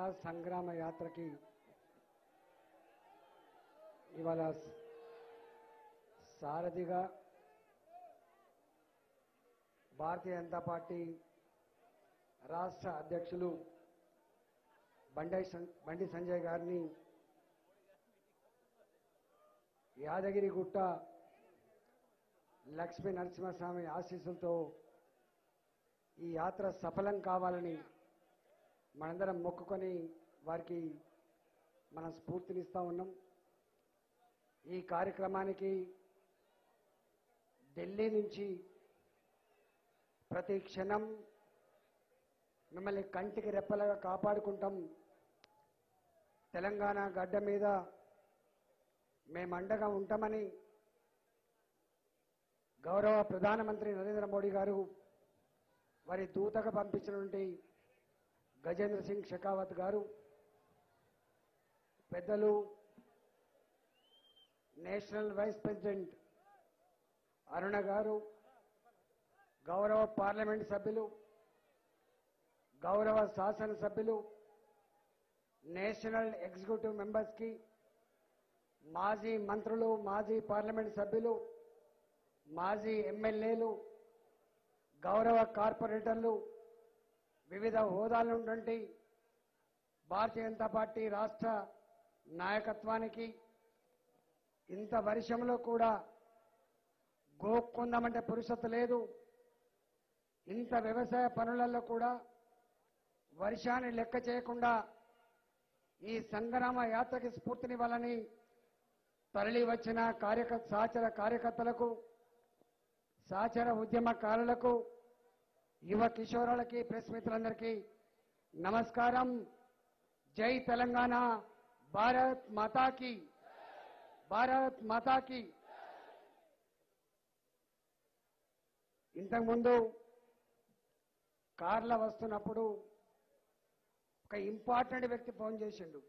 మహాసంగ్రామ యాత్రకి ఇవాళ సారథిగా భారతీయ జనతా పార్టీ రాష్ట్ర అధ్యక్షులు బండి సం- బండి సంజయ్ గారిని యాదగిరిగుట్ట లక్ష్మీ నరసింహస్వామి ఆశీస్సులతో ఈ యాత్ర సఫలం కావాలని మనందరం మొక్కుకొని వారికి మనం స్ఫూర్తినిస్తా ఉన్నాం ఈ కార్యక్రమానికి ఢిల్లీ నుంచి ప్రతి క్షణం మిమ్మల్ని కంటికి రెప్పలాగా కాపాడుకుంటాం తెలంగాణ గడ్డ మీద మేము అండగా ఉంటామని గౌరవ ప్రధానమంత్రి నరేంద్ర మోడీ గారు వారి దూతగా పంపించినటువంటి గజేంద్ర సింగ్ షెకావత్ గారు పెద్దలు నేషనల్ వైస్ ప్రెసిడెంట్ అరుణ గారు గౌరవ పార్లమెంట్ సభ్యులు గౌరవ శాసనసభ్యులు నేషనల్ ఎగ్జిక్యూటివ్ మెంబర్స్కి మాజీ మంత్రులు మాజీ పార్లమెంట్ సభ్యులు మాజీ ఎమ్మెల్యేలు గౌరవ కార్పొరేటర్లు వివిధ హోదాలు ఉన్నటువంటి భారతీయ జనతా పార్టీ రాష్ట్ర నాయకత్వానికి ఇంత వర్షంలో కూడా గోక్కుందామంటే పురుషత లేదు ఇంత వ్యవసాయ పనులలో కూడా వర్షాన్ని లెక్క చేయకుండా ఈ సంగ్రామ యాత్రకి స్ఫూర్తినివ్వాలని తరలి వచ్చిన కార్యక సహచర కార్యకర్తలకు సహచర ఉద్యమకారులకు యువ కిషోరులకి ప్రెస్ మిత్రులందరికీ నమస్కారం జై తెలంగాణ భారత్ మాతాకి భారత్ మాతాకి ఇంతకుముందు కార్లో వస్తున్నప్పుడు ఒక ఇంపార్టెంట్ వ్యక్తి ఫోన్ చేసిండు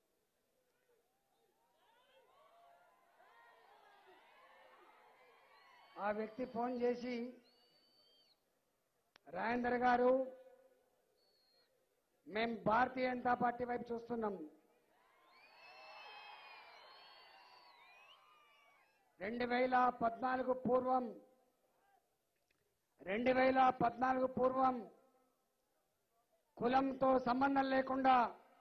ఆ వ్యక్తి ఫోన్ చేసి రాజేందర్ గారు మేం భారతీయ జనతా పార్టీ వైపు చూస్తున్నాం రెండు వేల పద్నాలుగు పూర్వం రెండు వేల పద్నాలుగు పూర్వం కులంతో సంబంధం లేకుండా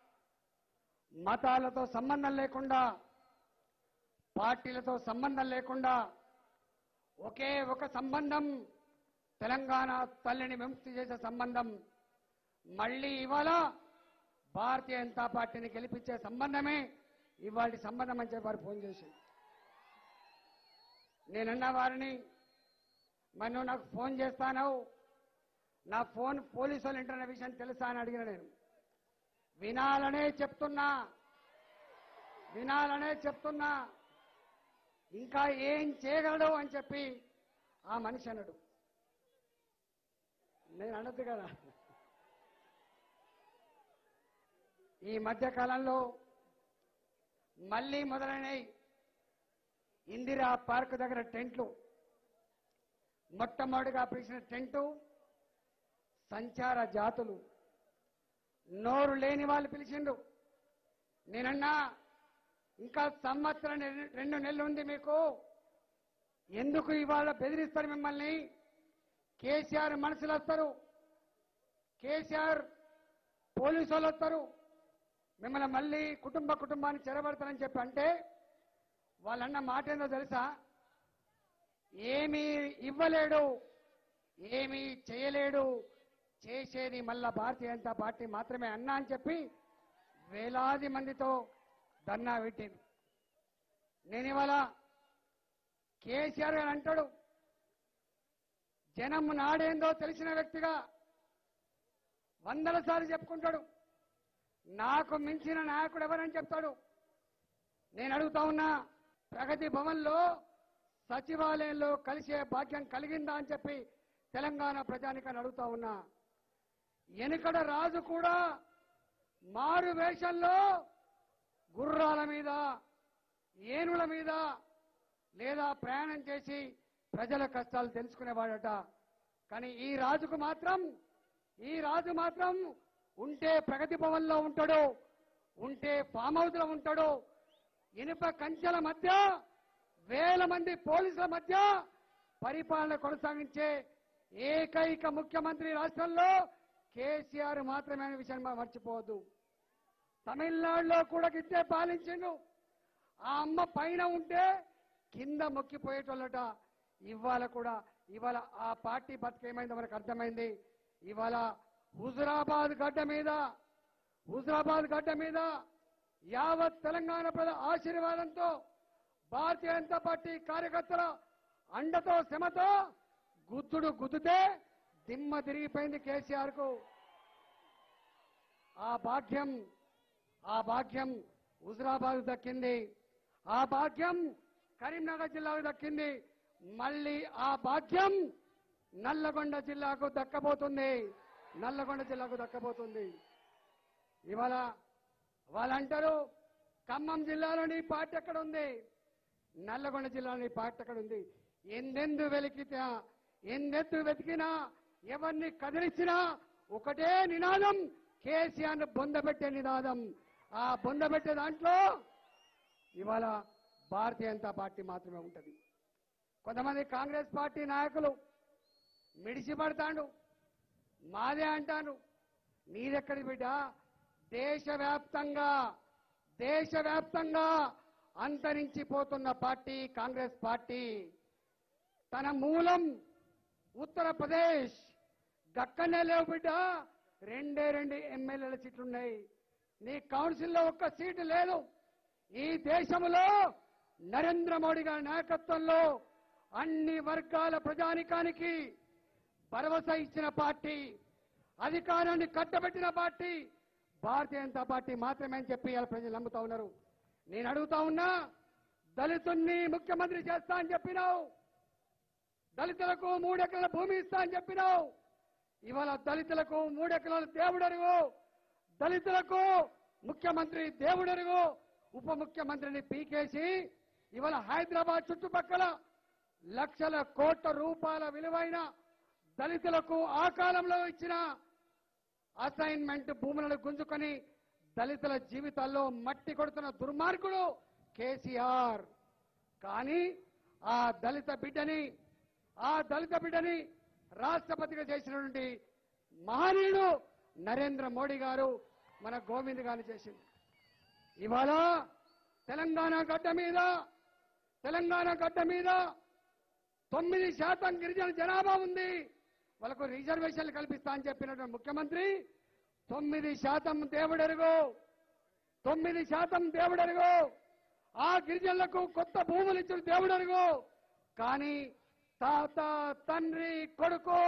మతాలతో సంబంధం లేకుండా పార్టీలతో సంబంధం లేకుండా ఒకే ఒక సంబంధం తెలంగాణ తల్లిని విముక్తి చేసే సంబంధం మళ్ళీ ఇవాళ భారతీయ జనతా పార్టీని గెలిపించే సంబంధమే ఇవాళ సంబంధం అని చెప్పి వారు ఫోన్ చేసి నేనన్న వారిని మరి నువ్వు నాకు ఫోన్ చేస్తాను నా ఫోన్ పోలీసు వాళ్ళు ఇంటర్న విషయం తెలుసా అని అడిగిన నేను వినాలనే చెప్తున్నా వినాలనే చెప్తున్నా ఇంకా ఏం చేయగలడు అని చెప్పి ఆ మనిషి అన్నాడు నేను అనొద్దు కదా ఈ మధ్య కాలంలో మళ్ళీ మొదలైనవి ఇందిరా పార్క్ దగ్గర టెంట్లు మొట్టమొదటిగా పిలిచిన టెంటు సంచార జాతులు నోరు లేని వాళ్ళు పిలిచిండు నేనన్నా ఇంకా సంవత్సరం రె- రెండు నెలలు ఉంది మీకు ఎందుకు ఇవాళ బెదిరిస్తారు మిమ్మల్ని కేసీఆర్ మనుషులు వస్తారు కేసీఆర్ పోలీసు వాళ్ళు వస్తారు మిమ్మల్ని మళ్ళీ కుటుంబ కుటుంబాన్ని చెరబడతారని చెప్పి అంటే వాళ్ళన్న మాట ఏందో తెలుసా ఏమీ ఇవ్వలేడు ఏమీ చేయలేడు చేసేది మళ్ళా భారతీయ జనతా పార్టీ మాత్రమే అన్నా అని చెప్పి వేలాది మందితో ధర్నా పెట్టింది నేను ఇవాళ కేసీఆర్ గారు అంటాడు జనం నాడేందో తెలిసిన వ్యక్తిగా వందల సార్లు చెప్పుకుంటాడు నాకు మించిన నాయకుడు ఎవరని చెప్తాడు నేను అడుగుతా ఉన్నా ప్రగతి భవన్లో సచివాలయంలో కలిసే భాగ్యం కలిగిందా అని చెప్పి తెలంగాణ ప్రజానికాన్ని అడుగుతా ఉన్నా ఎనుకడ రాజు కూడా మారు వేషంలో గుర్రాల మీద ఏనుల మీద లేదా ప్రయాణం చేసి ప్రజల కష్టాలు తెలుసుకునేవాడట కానీ ఈ రాజుకు మాత్రం ఈ రాజు మాత్రం ఉంటే ప్రగతి భవన్లో ఉంటాడు ఉంటే ఫామ్ హౌస్ లో ఉంటాడు ఇనుప కంచెల మధ్య వేల మంది పోలీసుల మధ్య పరిపాలన కొనసాగించే ఏకైక ముఖ్యమంత్రి రాష్ట్రంలో కేసీఆర్ మాత్రమే అనే విషయాన్ని మనం మర్చిపోవద్దు తమిళనాడులో కూడా గిట్టే పాలించిండు ఆ అమ్మ పైన ఉంటే కింద మొక్కిపోయేటోళ్ళట ఇవాళ కూడా ఇవాళ ఆ పార్టీ బతికేమైందో మనకు అర్థమైంది ఇవాళ హుజురాబాద్ గడ్డ మీద హుజురాబాద్ గడ్డ మీద యావత్ తెలంగాణ ప్రజల ఆశీర్వాదంతో భారతీయ జనతా పార్టీ కార్యకర్తల అండతో శ్రమతో గుద్దుడు గుద్దుతే దిమ్మ తిరిగిపోయింది కేసీఆర్ కు ఆ భాగ్యం ఆ భాగ్యం హుజురాబాద్ దక్కింది ఆ భాగ్యం కరీంనగర్ జిల్లాకు దక్కింది మళ్ళీ ఆ భాగ్యం నల్లగొండ జిల్లాకు దక్కబోతుంది నల్లగొండ జిల్లాకు దక్కబోతుంది ఇవాళ వాళ్ళంటారు ఖమ్మం జిల్లాలో నీ పార్టీ ఎక్కడ ఉంది నల్లగొండ జిల్లాలో నీ పార్టీ ఎక్కడ ఉంది ఎందెందు వెలికితే ఎందెందు వెతికినా ఎవరిని కదిలించినా ఒకటే నినాదం కేసీఆర్ బొందబెట్టే నినాదం ఆ బొందబెట్టే దాంట్లో ఇవాళ భారతీయ జనతా పార్టీ మాత్రమే ఉంటది కొంతమంది కాంగ్రెస్ పార్టీ నాయకులు మిడిసి పడతాడు మాదే అంటాను నీదెక్కడి బిడ్డ దేశవ్యాప్తంగా దేశవ్యాప్తంగా అంతరించిపోతున్న పార్టీ కాంగ్రెస్ పార్టీ తన మూలం ఉత్తరప్రదేశ్ గక్కనే లేవు బిడ్డ రెండే రెండు ఎమ్మెల్యేల సీట్లున్నాయి నీ కౌన్సిల్లో ఒక్క సీటు లేదు ఈ దేశంలో నరేంద్ర మోడీ గారి నాయకత్వంలో అన్ని వర్గాల ప్రజానికానికి భరోసా ఇచ్చిన పార్టీ అధికారాన్ని కట్టబెట్టిన పార్టీ భారతీయ జనతా పార్టీ మాత్రమే అని చెప్పి ఇలా ప్రజలు నమ్ముతా ఉన్నారు నేను అడుగుతా ఉన్నా దళితుణ్ణి ముఖ్యమంత్రి చేస్తా అని చెప్పినావు దళితులకు మూడెకరాల భూమి ఇస్తా అని చెప్పినావు ఇవాళ దళితులకు మూడెకరాల దేవుడరుగు దళితులకు ముఖ్యమంత్రి దేవుడరుగు ఉప ముఖ్యమంత్రిని పీకేసి ఇవాళ హైదరాబాద్ చుట్టుపక్కల లక్షల కోట్ల రూపాయల విలువైన దళితులకు ఆ కాలంలో ఇచ్చిన అసైన్మెంట్ భూములను గుంజుకొని దళితుల జీవితాల్లో మట్టి కొడుతున్న దుర్మార్గుడు కేసీఆర్ కానీ ఆ దళిత బిడ్డని ఆ దళిత బిడ్డని రాష్ట్రపతిగా చేసినటువంటి మహనీయుడు నరేంద్ర మోడీ గారు మన గోవింద్ గారిని చేసింది ఇవాళ తెలంగాణ గడ్డ మీద తెలంగాణ గడ్డ మీద తొమ్మిది శాతం గిరిజన జనాభా ఉంది వాళ్ళకు రిజర్వేషన్లు కల్పిస్తా అని చెప్పినటువంటి ముఖ్యమంత్రి తొమ్మిది శాతం దేవుడెరుగు తొమ్మిది శాతం దేవుడెరుగు ఆ గిరిజనులకు కొత్త భూములు ఇచ్చిన దేవుడెరుగు కానీ తాత తండ్రి కొడుకు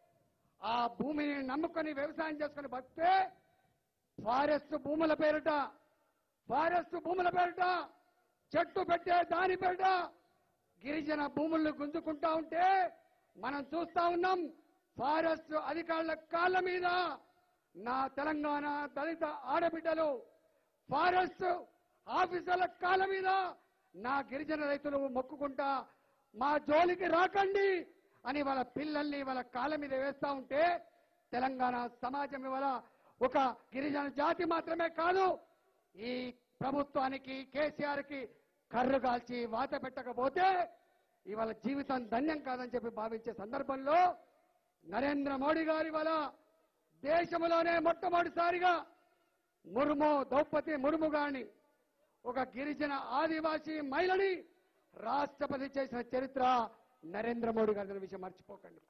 ఆ భూమిని నమ్ముకొని వ్యవసాయం చేసుకుని బతికే ఫారెస్ట్ భూముల పేరిట ఫారెస్ట్ భూముల పేరిట చెట్టు పెట్టే దాని పేరిట గిరిజన భూములను గుంజుకుంటా ఉంటే మనం చూస్తా ఉన్నాం ఫారెస్ట్ అధికారుల కాళ్ళ మీద నా తెలంగాణ దళిత ఆడబిడ్డలు ఫారెస్ట్ ఆఫీసర్ల కాళ్ళ మీద నా గిరిజన రైతులు మొక్కుకుంటా మా జోలికి రాకండి అని వాళ్ళ పిల్లల్ని వాళ్ళ కాళ్ళ మీద వేస్తా ఉంటే తెలంగాణ సమాజం ఇవాళ ఒక గిరిజన జాతి మాత్రమే కాదు ఈ ప్రభుత్వానికి కేసీఆర్ కి కర్రు కాల్చి వాత పెట్టకపోతే ఇవాళ జీవితం ధన్యం కాదని చెప్పి భావించే సందర్భంలో నరేంద్ర మోడీ గారి వల్ల దేశంలోనే మొట్టమొదటిసారిగా ముర్ము ద్రౌపది ముర్ము గారిని ఒక గిరిజన ఆదివాసీ మహిళని రాష్ట్రపతి చేసిన చరిత్ర నరేంద్ర మోడీ గారి విషయం మర్చిపోకండి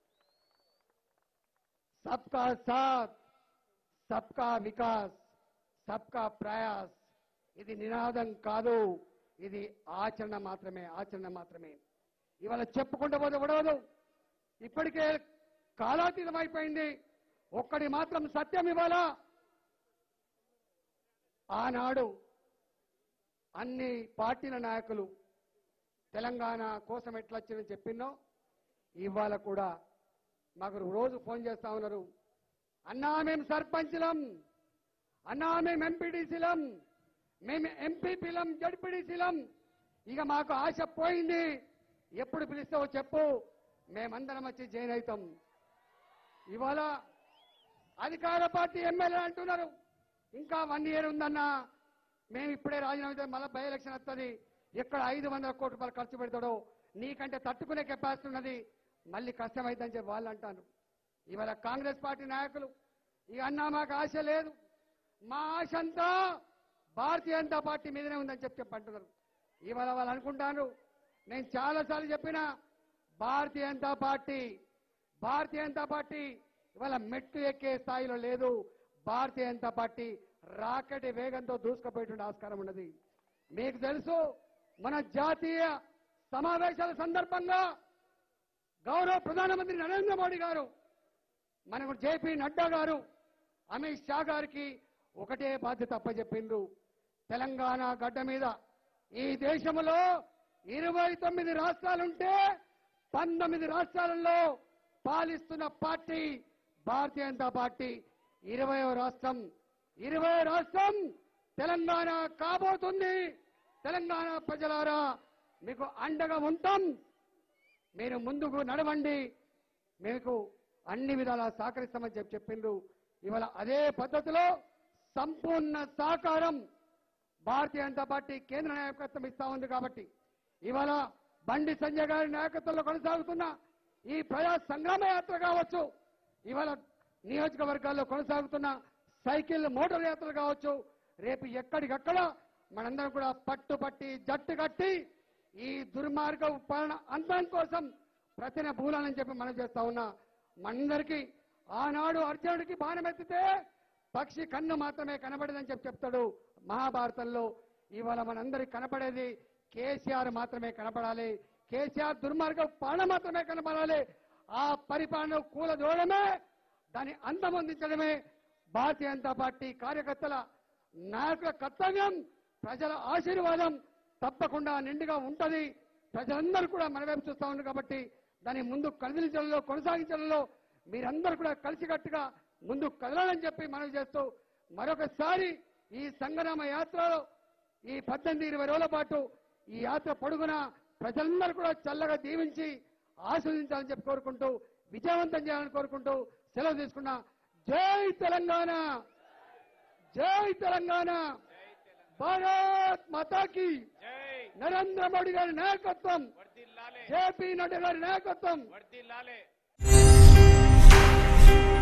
సబ్కా సాత్ సబ్కా వికాస్ సబ్కా ప్రయాస్ ఇది నినాదం కాదు ఇది ఆచరణ మాత్రమే ఆచరణ మాత్రమే ఇవాళ చెప్పుకుంటూ పోతే ఉడవదు ఇప్పటికే కాలాతీతం అయిపోయింది ఒక్కడి మాత్రం సత్యం ఇవాళ ఆనాడు అన్ని పార్టీల నాయకులు తెలంగాణ కోసం ఎట్లా వచ్చిందని చెప్పినో ఇవాళ కూడా మాకు రోజు ఫోన్ చేస్తా ఉన్నారు అన్నా మేము సర్పంచ్లం అన్నా మేము ఎంపీడీసీలం మేము ఎంపీపీలం జడ్పీడీసీలం ఇక మాకు ఆశ పోయింది ఎప్పుడు పిలుస్తావో చెప్పు మేమందరం వచ్చి జాయిన్ అవుతాం ఇవాళ అధికార పార్టీ ఎమ్మెల్యే అంటున్నారు ఇంకా వన్ ఇయర్ ఉందన్నా మేము ఇప్పుడే రాజీనామా చేస్తే మళ్ళీ బై ఎలక్షన్ వస్తుంది ఎక్కడ ఐదు వందల కోట్ల రూపాయలు ఖర్చు పెడతాడో నీకంటే తట్టుకునే కెపాసిటీ ఉన్నది మళ్ళీ కష్టమైందని చెప్పి వాళ్ళు అంటారు ఇవాళ కాంగ్రెస్ పార్టీ నాయకులు ఇక అన్నా మాకు ఆశ లేదు మా ఆశ అంతా భారతీయ జనతా పార్టీ మీదనే ఉందని చెప్పి చెప్పి అంటున్నారు ఇవాళ వాళ్ళు అనుకుంటాను నేను చాలాసార్లు చెప్పిన భారతీయ జనతా పార్టీ భారతీయ జనతా పార్టీ ఇవాళ మెట్టు ఎక్కే స్థాయిలో లేదు భారతీయ జనతా పార్టీ రాకెట్ వేగంతో దూసుకుపోయేటువంటి ఆస్కారం ఉన్నది మీకు తెలుసు మన జాతీయ సమావేశాల సందర్భంగా గౌరవ ప్రధానమంత్రి నరేంద్ర మోడీ గారు మనకు జేపీ నడ్డా గారు అమిత్ షా గారికి ఒకటే బాధ్యత అప్పచెప్పిండ్రు తెలంగాణ గడ్డ మీద ఈ దేశంలో ఇరవై తొమ్మిది రాష్ట్రాలుంటే పంతొమ్మిది రాష్ట్రాలలో పాలిస్తున్న పార్టీ భారతీయ జనతా పార్టీ ఇరవయో రాష్ట్రం ఇరవై రాష్ట్రం తెలంగాణ కాబోతుంది తెలంగాణ ప్రజలారా మీకు అండగా ఉంటాం మీరు ముందుకు నడవండి మీకు అన్ని విధాలా సహకరిస్తామని చెప్పి చెప్పిండ్రు ఇవాళ అదే పద్ధతిలో సంపూర్ణ సహకారం భారతీయ జనతా పార్టీ కేంద్ర నాయకత్వం ఇస్తా ఉంది కాబట్టి ఇవాళ బండి సంజయ్ గారి నాయకత్వంలో కొనసాగుతున్న ఈ ప్రజా సంగ్రామ యాత్ర కావచ్చు ఇవాళ నియోజకవర్గాల్లో కొనసాగుతున్న సైకిల్ మోటార్ యాత్రలు కావచ్చు రేపు ఎక్కడికక్కడ మనందరం కూడా పట్టుపట్టి జట్టు కట్టి ఈ దుర్మార్గ పాలన అంతం కోసం ప్రతిన భూలాలని చెప్పి మనం చేస్తా ఉన్నా మనందరికీ ఆనాడు అర్జునుడికి బాణం ఎత్తితే పక్షి కన్ను మాత్రమే కనబడదని చెప్పి చెప్తాడు మహాభారతంలో ఇవాళ మనందరికి కనపడేది కేసీఆర్ మాత్రమే కనపడాలి కేసీఆర్ దుర్మార్గ పాలన మాత్రమే కనపడాలి ఆ పరిపాలన కూలదోడమే దాన్ని అంతమొందించడమే భారతీయ జనతా పార్టీ కార్యకర్తల నాయకుల కర్తవ్యం ప్రజల ఆశీర్వాదం తప్పకుండా నిండుగా ఉంటది ప్రజలందరూ కూడా మన వైపు చూస్తా ఉన్నారు కాబట్టి దాన్ని ముందు కదిలించడంలో కొనసాగించడంలో మీరందరూ కూడా కలిసికట్టుగా ముందు కదలాలని చెప్పి మనవి చేస్తూ మరొకసారి ఈ సంగనామ యాత్రలో ఈ పద్దెనిమిది ఇరవై రోజుల పాటు ఈ యాత్ర పొడుగున ప్రజలందరూ కూడా చల్లగా దీవించి ఆస్వాదించాలని చెప్పి కోరుకుంటూ విజయవంతం చేయాలని కోరుకుంటూ సెలవు తీసుకున్నా జై తెలంగాణ జై తెలంగాణ భారత్ మాతాకి జై నరేంద్ర మోడీ గారి నాయకత్వం వర్దిల్లాలే జేపీ నడ్డా గారి నాయకత్వం వర్దిల్లాలే